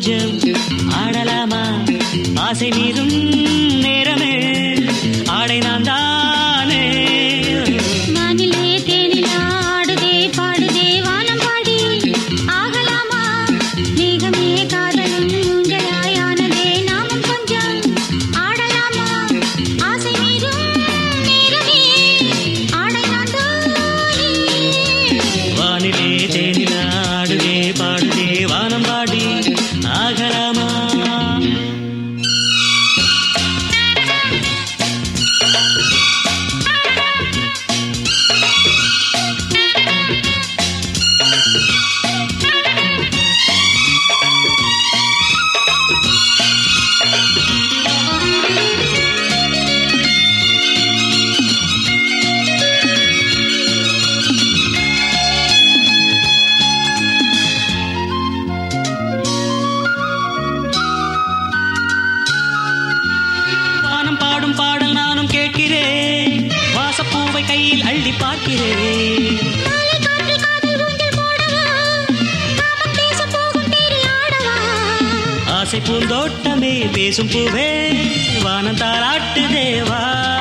கொஞ்சம் ஆடலாமா ஆசை மீதும் நேரமே ஆடை நான் தானே வானிலே தேனிலா ஆடுதே பாடுதே வானம் பாடி ஆகலாமா மேகமே காதலும் ஊஞ்சலாயானதே நாமும் கொஞ்சம் ஆடலாமா ஆசை மீதும் நேரமே ஆடை நான் தானே வானிலே தேனில ஆடுதே பாடுதே வானம் பாடி ஆகலாமா வானம் பாடும் பாடல் நானும் கேட்கிறேன் வாசப்பூவை கையில் அள்ளி பார்க்கிறேன் மாலை காற்றில் காதல் ஊஞ்சல் போடவா காமம் பேச போகும் தேரி ஆடவா ஆசை பூந்தோட்டமே பேசும் பூவே வானம் தாராட்டு தேவா